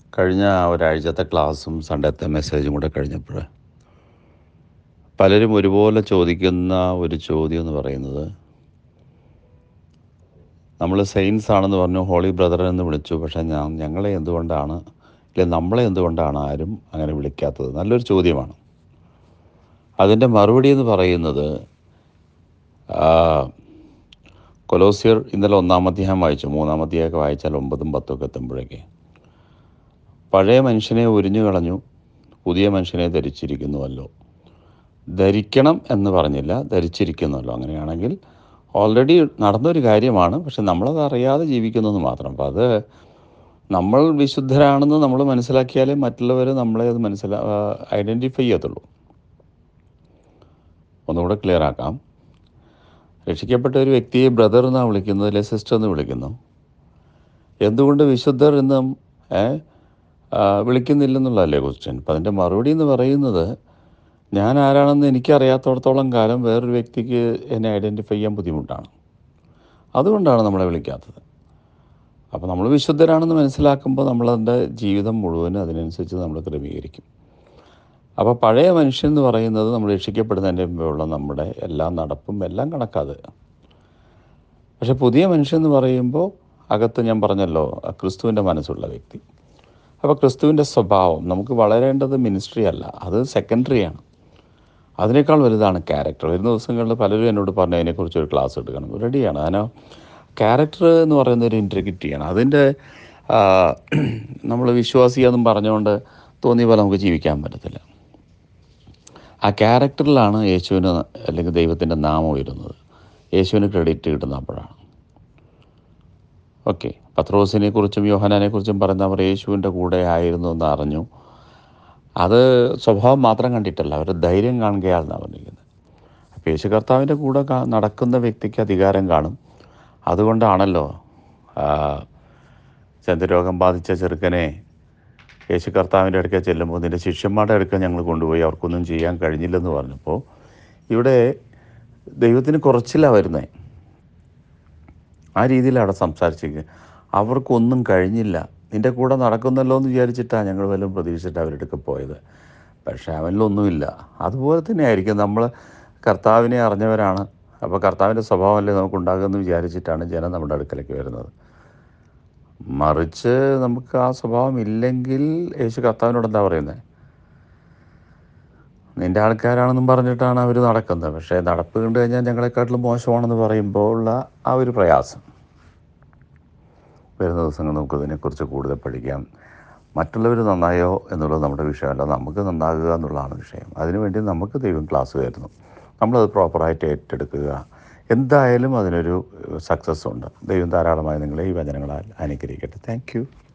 കഴിഞ്ഞ ഒരാഴ്ചത്തെ ക്ലാസ്സും സൺഡേത്തെ മെസ്സേജും കൂടെ കഴിഞ്ഞപ്പോൾ പലരും ഒരുപോലെ ചോദിക്കുന്ന ഒരു ചോദ്യം എന്ന് പറയുന്നത് നമ്മൾ സെയിൻസ് ആണെന്ന് പറഞ്ഞു ഹോളി ബ്രദർ എന്ന് വിളിച്ചു പക്ഷേ ഞാൻ ഞങ്ങളെ എന്തുകൊണ്ടാണ് ഇല്ലെ നമ്മളെ എന്തുകൊണ്ടാണ് ആരും അങ്ങനെ വിളിക്കാത്തത് നല്ലൊരു ചോദ്യമാണ് അതിൻ്റെ മറുപടി എന്ന് പറയുന്നത് ആ, കൊലോസിയർ ഇന്നലെ ഒന്നാം അധ്യായം വായിച്ചു മൂന്നാം അധ്യായമൊക്കെ വായിച്ചാൽ ഒമ്പതും പത്തും ഒക്കെ എത്തുമ്പോഴേക്ക് പഴയ മനുഷ്യനെ ഉരിഞ്ഞു കളഞ്ഞു പുതിയ മനുഷ്യനെ ധരിച്ചിരിക്കുന്നുവല്ലോ ധരിക്കണം എന്ന് പറഞ്ഞില്ല ധരിച്ചിരിക്കുന്നുവല്ലോ അങ്ങനെയാണെങ്കിൽ ഓൾറെഡി നടന്നൊരു കാര്യമാണ് പക്ഷെ നമ്മളത് അറിയാതെ ജീവിക്കുന്നത് മാത്രം അപ്പം അത് നമ്മൾ വിശുദ്ധരാണെന്ന് നമ്മൾ മനസ്സിലാക്കിയാലേ മറ്റുള്ളവർ നമ്മളെ അത് മനസ്സിലാ ഐഡൻറ്റിഫൈ ചെയ്യത്തുള്ളൂ ഒന്നുകൂടെ ക്ലിയർ ആക്കാം രക്ഷിക്കപ്പെട്ട ഒരു വ്യക്തിയെ ബ്രദർ എന്നാണ് വിളിക്കുന്നത് അല്ലെ സിസ്റ്റർ എന്ന് വിളിക്കുന്നു എന്തുകൊണ്ട് വിശുദ്ധർ എന്നും ഏ, ആ, വിളിക്കുന്നില്ലെന്നുള്ളതല്ലേ ക്വസ്റ്റ്യൻ അപ്പം അതിൻ്റെ മറുപടി എന്ന് പറയുന്നത് ഞാൻ ആരാണെന്ന് എനിക്കറിയാത്തടത്തോളം കാലം വേറൊരു വ്യക്തിക്ക് എന്നെ ഐഡൻറ്റിഫൈ ചെയ്യാൻ ബുദ്ധിമുട്ടാണ് അതുകൊണ്ടാണ് നമ്മളെ വിളിക്കാത്തത് അപ്പോൾ നമ്മൾ വിശുദ്ധരാണെന്ന് മനസ്സിലാക്കുമ്പോൾ നമ്മളതിൻ്റെ ജീവിതം മുഴുവനും അതിനനുസരിച്ച് നമ്മൾ ക്രമീകരിക്കും അപ്പോൾ പഴയ മനുഷ്യൻ എന്ന് പറയുന്നത് നമ്മൾ രക്ഷിക്കപ്പെടുന്നതിൻ്റെ മുമ്പുള്ള നമ്മുടെ എല്ലാ നടപ്പും എല്ലാം കണക്കാത് പക്ഷെ പുതിയ മനുഷ്യൻ എന്ന് പറയുമ്പോൾ അകത്ത് ഞാൻ പറഞ്ഞല്ലോ ആ ക്രിസ്തുവിൻ്റെ മനസ്സുള്ള വ്യക്തി അപ്പോൾ ക്രിസ്തുവിൻ്റെ സ്വഭാവം നമുക്ക് വളരേണ്ടത് മിനിസ്ട്രി അല്ല അത് സെക്കൻഡറിയാണ് അതിനേക്കാൾ വലുതാണ് ക്യാരക്ടർ വരുന്ന ദിവസങ്ങളിൽ പലരും എന്നോട് പറഞ്ഞു അതിനെക്കുറിച്ച് ഒരു ക്ലാസ് എടുക്കണം റെഡിയാണ് അതിന് ക്യാരക്ടർ എന്ന് പറയുന്ന ഒരു ഇൻറ്റഗ്രിറ്റിയാണ് അതിൻ്റെ നമ്മൾ വിശ്വാസിയാന്നും പറഞ്ഞുകൊണ്ട് തോന്നിയ പോലെ നമുക്ക് ജീവിക്കാൻ പറ്റത്തില്ല ആ ക്യാരക്ടറിലാണ് യേശുവിന് അല്ലെങ്കിൽ ദൈവത്തിൻ്റെ നാമം വരുന്നത് യേശുവിന് ക്രെഡിറ്റ് കിട്ടുന്ന അപ്പോഴാണ് ഓക്കെ പത്രോസിനെ കുറിച്ചും യോഹനാനെ കുറിച്ചും പറഞ്ഞ അവർ യേശുവിൻ്റെ കൂടെ ആയിരുന്നു എന്ന് അറിഞ്ഞു അത് സ്വഭാവം മാത്രം കണ്ടിട്ടല്ല അവർ ധൈര്യം കാണുകയാണെന്നാണ് പറഞ്ഞിരിക്കുന്നത് അപ്പോൾ യേശു കർത്താവിൻ്റെ കൂടെ കാ- നടക്കുന്ന വ്യക്തിക്ക് അധികാരം കാണും അതുകൊണ്ടാണല്ലോ ആ, ചന്ദ്രരോഗം ബാധിച്ച ചെറുക്കനെ യേശു കർത്താവിൻ്റെ അടുക്കൽ ചെല്ലുമ്പോൾ നിൻ്റെ ശിഷ്യന്മാരുടെ അടുക്കൽ ഞങ്ങൾ കൊണ്ടുപോയി അവർക്കൊന്നും ചെയ്യാൻ കഴിഞ്ഞില്ലെന്ന് പറഞ്ഞപ്പോൾ ഇവിടെ ദൈവത്തിന് കുറച്ചില്ല വരുന്നത് ആ രീതിയിലാണ് അവിടെ സംസാരിച്ചിരിക്കുന്നത് അവർക്കൊന്നും കഴിഞ്ഞില്ല നിൻ്റെ കൂടെ നടക്കുന്നല്ലോ എന്ന് വിചാരിച്ചിട്ടാണ് ഞങ്ങൾ വല്ലതും പ്രതീക്ഷിച്ചിട്ട് അവരുടെ അടുക്ക പോയത് പക്ഷേ അവനിലൊന്നുമില്ല അതുപോലെ തന്നെ ആയിരിക്കും നമ്മൾ കർത്താവിനെ അറിഞ്ഞവരാണ് അപ്പോൾ കർത്താവിൻ്റെ സ്വഭാവമല്ലേ നമുക്കുണ്ടാകുമെന്ന് വിചാരിച്ചിട്ടാണ് ജനം നമ്മുടെ അടുക്കലേക്ക് വരുന്നത് മറിച്ച് നമുക്ക് ആ സ്വഭാവം ഇല്ലെങ്കിൽ യേശു കർത്താവിനോട് എന്താ പറയുന്നത് നിൻ്റെ ആൾക്കാരാണെന്നും പറഞ്ഞിട്ടാണ് അവർ നടക്കുന്നത് പക്ഷേ നടപ്പ് കണ്ടു കഴിഞ്ഞാൽ ഞങ്ങളെക്കാട്ടിലും മോശമാണെന്ന് പറയുമ്പോൾ ഉള്ള ആ ഒരു പ്രയാസം വരുന്ന ദിവസങ്ങൾ നമുക്ക് ഇതിനെക്കുറിച്ച് കൂടുതൽ പഠിക്കാം മറ്റുള്ളവർ നന്നായോ എന്നുള്ളത് നമ്മുടെ വിഷയമല്ല നമുക്ക് നന്നാകുക എന്നുള്ളതാണ് വിഷയം അതിനുവേണ്ടി നമുക്ക് ദൈവം ക്ലാസ് തരുന്നു നമ്മളത് പ്രോപ്പറായിട്ട് ഏറ്റെടുക്കുക എന്തായാലും അതിനൊരു സക്സസ് ഉണ്ട് ദൈവം ധാരാളമായി നിങ്ങളെ ഈ വചനങ്ങളാൽ അനുഗ്രഹിക്കട്ടെ താങ്ക് യു